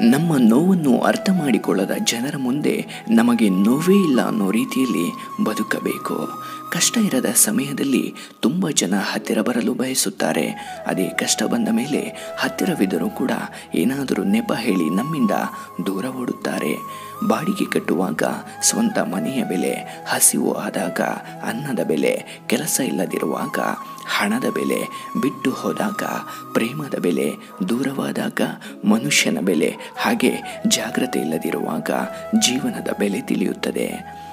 ನಮ್ಮ ನೋವನ್ನು ಅರ್ಥ ಮಾಡಿಕೊಳ್ಳದ ಜನರ ಮುಂದೆ ನಮಗೆ ನೋವೇ ಇಲ್ಲ ಅನ್ನೋ ರೀತಿಯಲ್ಲಿ ಬದುಕಬೇಕು ಕಷ್ಟ ಇರದ ಸಮಯದಲ್ಲಿ ತುಂಬ ಜನ ಹತ್ತಿರ ಬರಲು ಬಯಸುತ್ತಾರೆ ಅದೇ ಕಷ್ಟ ಬಂದ ಮೇಲೆ ಹತ್ತಿರವಿದ್ದರೂ ಕೂಡ ಏನಾದರೂ ನೆಪ ಹೇಳಿ ನಮ್ಮಿಂದ ದೂರ ಓಡುತ್ತಾರೆ ಬಾಡಿಗೆ ಕಟ್ಟುವಾಗ ಸ್ವಂತ ಮನೆಯ ಬೆಲೆ ಹಸಿವು ಆದಾಗ ಅನ್ನದ ಬೆಲೆ ಕೆಲಸ ಇಲ್ಲದಿರುವಾಗ ಹಣದ ಬೆಲೆ ಬಿಟ್ಟು ಹೋದಾಗ ಪ್ರೇಮದ ಬೆಲೆ ದೂರವಾದಾಗ ಮನುಷ್ಯನ ಬೆಲೆ ಹಾಗೆ ಜಾಗ್ರತೆ ಇಲ್ಲದಿರುವಾಗ ಜೀವನದ ಬೆಲೆ ತಿಳಿಯುತ್ತದೆ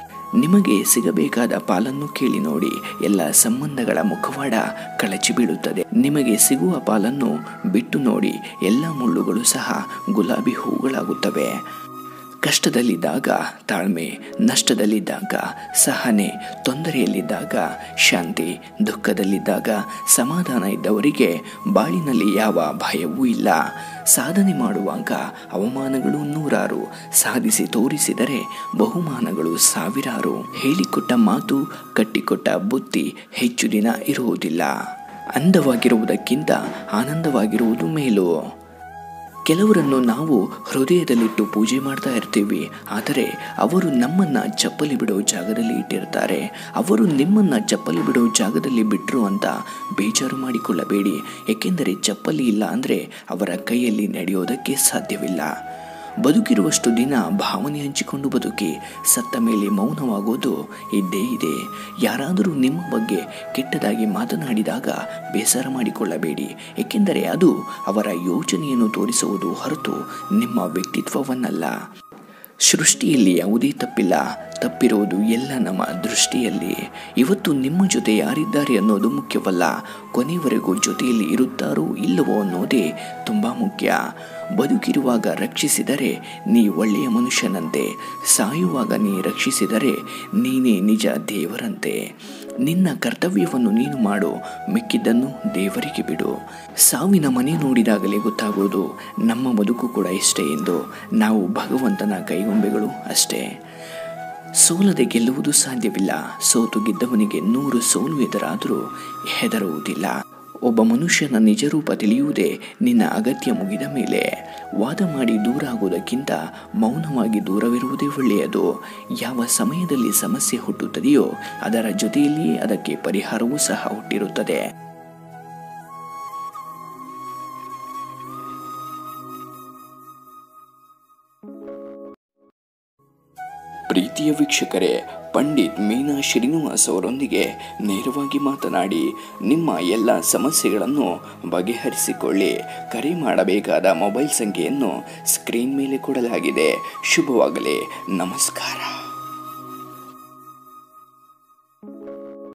ನಿಮಗೆ ಸಿಗಬೇಕಾದ ಪಾಲನ್ನು ಕೇಳಿ ನೋಡಿ ಎಲ್ಲ ಸಂಬಂಧಗಳ ಮುಖವಾಡ ಕಳಚಿ ಬೀಳುತ್ತದೆ ನಿಮಗೆ ಸಿಗುವ ಪಾಲನ್ನು ಬಿಟ್ಟು ನೋಡಿ ಎಲ್ಲ ಮುಳ್ಳುಗಳು ಸಹ ಗುಲಾಬಿ ಹೂಗಳಾಗುತ್ತವೆ ಕಷ್ಟದಲ್ಲಿದ್ದಾಗ ತಾಳ್ಮೆ ನಷ್ಟದಲ್ಲಿದ್ದಾಗ ಸಹನೆ ತೊಂದರೆಯಲ್ಲಿದ್ದಾಗ ಶಾಂತಿ ದುಃಖದಲ್ಲಿದ್ದಾಗ ಸಮಾಧಾನ ಇದ್ದವರಿಗೆ ಬಾಳಿನಲ್ಲಿ ಯಾವ ಭಯವೂ ಇಲ್ಲ ಸಾಧನೆ ಮಾಡುವಾಗ ಅವಮಾನಗಳು ನೂರಾರು ಸಾಧಿಸಿ ತೋರಿಸಿದರೆ ಬಹುಮಾನಗಳು ಸಾವಿರಾರು ಹೇಳಿಕೊಟ್ಟ ಮಾತು ಕಟ್ಟಿಕೊಟ್ಟ ಬುತ್ತಿ ಹೆಚ್ಚು ದಿನ ಇರುವುದಿಲ್ಲ ಅಂದವಾಗಿರುವುದಕ್ಕಿಂತ ಆನಂದವಾಗಿರುವುದು ಮೇಲು ಕೆಲವರನ್ನು ನಾವು ಹೃದಯದಲ್ಲಿಟ್ಟು ಪೂಜೆ ಮಾಡ್ತಾ ಇರ್ತೀವಿ ಆದರೆ ಅವರು ನಮ್ಮನ್ನ ಚಪ್ಪಲಿ ಬಿಡೋ ಜಾಗದಲ್ಲಿ ಇಟ್ಟಿರ್ತಾರೆ ಅವರು ನಿಮ್ಮನ್ನ ಚಪ್ಪಲಿ ಬಿಡೋ ಜಾಗದಲ್ಲಿ ಬಿಟ್ಟರು ಅಂತ ಬೇಜಾರು ಮಾಡಿಕೊಳ್ಳಬೇಡಿ ಏಕೆಂದರೆ ಚಪ್ಪಲಿ ಇಲ್ಲ ಅಂದರೆ ಅವರ ಕೈಯಲ್ಲಿ ನಡೆಯೋದಕ್ಕೆ ಸಾಧ್ಯವಿಲ್ಲ ಬದುಕಿರುವಷ್ಟು ದಿನ ಭಾವನೆ ಹಂಚಿಕೊಂಡು ಬದುಕಿ ಸತ್ತ ಮೇಲೆ ಮೌನವಾಗೋದು ಇದ್ದೇ ಇದೆ ಯಾರಾದರೂ ನಿಮ್ಮ ಬಗ್ಗೆ ಕೆಟ್ಟದಾಗಿ ಮಾತನಾಡಿದಾಗ ಬೇಸರ ಮಾಡಿಕೊಳ್ಳಬೇಡಿ ಏಕೆಂದರೆ ಅದು ಅವರ ಯೋಚನೆಯನ್ನು ತೋರಿಸುವುದು ಹೊರತು ನಿಮ್ಮ ವ್ಯಕ್ತಿತ್ವವನ್ನಲ್ಲ ಸೃಷ್ಟಿಯಲ್ಲಿ ಯಾವುದೇ ತಪ್ಪಿಲ್ಲ ತಪ್ಪಿರುವುದು ಎಲ್ಲ ನಮ್ಮ ದೃಷ್ಟಿಯಲ್ಲಿ ಇವತ್ತು ನಿಮ್ಮ ಜೊತೆ ಯಾರಿದ್ದಾರೆ ಅನ್ನೋದು ಮುಖ್ಯವಲ್ಲ ಕೊನೆಯವರೆಗೂ ಜೊತೆಯಲ್ಲಿ ಇರುತ್ತಾರೋ ಇಲ್ಲವೋ ಅನ್ನೋದೇ ತುಂಬ ಮುಖ್ಯ ಬದುಕಿರುವಾಗ ರಕ್ಷಿಸಿದರೆ ನೀ ಒಳ್ಳೆಯ ಮನುಷ್ಯನಂತೆ ಸಾಯುವಾಗ ನೀ ರಕ್ಷಿಸಿದರೆ ನೀನೇ ನಿಜ ದೇವರಂತೆ ನಿನ್ನ ಕರ್ತವ್ಯವನ್ನು ನೀನು ಮಾಡು ಮಿಕ್ಕಿದ್ದನ್ನು ದೇವರಿಗೆ ಬಿಡು ಸಾವಿನ ಮನೆ ನೋಡಿದಾಗಲೇ ಗೊತ್ತಾಗೋದು ನಮ್ಮ ಬದುಕು ಕೂಡ ಇಷ್ಟೇ ಎಂದು ನಾವು ಭಗವಂತನ ಕೈಗೊಂಬೆಗಳು ಅಷ್ಟೇ ಸೋಲದೆ ಗೆಲ್ಲುವುದು ಸಾಧ್ಯವಿಲ್ಲ ಸೋತು ಗೆದ್ದವನಿಗೆ ನೂರು ಸೋಲು ಎದುರಾದರೂ ಹೆದರುವುದಿಲ್ಲ ಒಬ್ಬ ಮನುಷ್ಯನ ನಿಜ ರೂಪ ತಿಳಿಯುವುದೇ ನಿನ್ನ ಅಗತ್ಯ ಮುಗಿದ ಮೇಲೆ ವಾದ ಮಾಡಿ ದೂರ ಆಗುವುದಕ್ಕಿಂತ ಮೌನವಾಗಿ ದೂರವಿರುವುದೇ ಒಳ್ಳೆಯದು ಯಾವ ಸಮಯದಲ್ಲಿ ಸಮಸ್ಯೆ ಹುಟ್ಟುತ್ತದೆಯೋ ಅದರ ಜೊತೆಯಲ್ಲಿಯೇ ಅದಕ್ಕೆ ಪರಿಹಾರವೂ ಸಹ ಹುಟ್ಟಿರುತ್ತದೆ ಪ್ರೀತಿಯ ವೀಕ್ಷಕರೇ ಪಂಡಿತ್ ಮೀನಾ ಶ್ರೀನಿವಾಸ್ ಅವರೊಂದಿಗೆ ನೇರವಾಗಿ ಮಾತನಾಡಿ ನಿಮ್ಮ ಎಲ್ಲ ಸಮಸ್ಯೆಗಳನ್ನು ಬಗೆಹರಿಸಿಕೊಳ್ಳಿ ಕರೆ ಮಾಡಬೇಕಾದ ಮೊಬೈಲ್ ಸಂಖ್ಯೆಯನ್ನು ಸ್ಕ್ರೀನ್ ಮೇಲೆ ಕೊಡಲಾಗಿದೆ ಶುಭವಾಗಲಿ ನಮಸ್ಕಾರ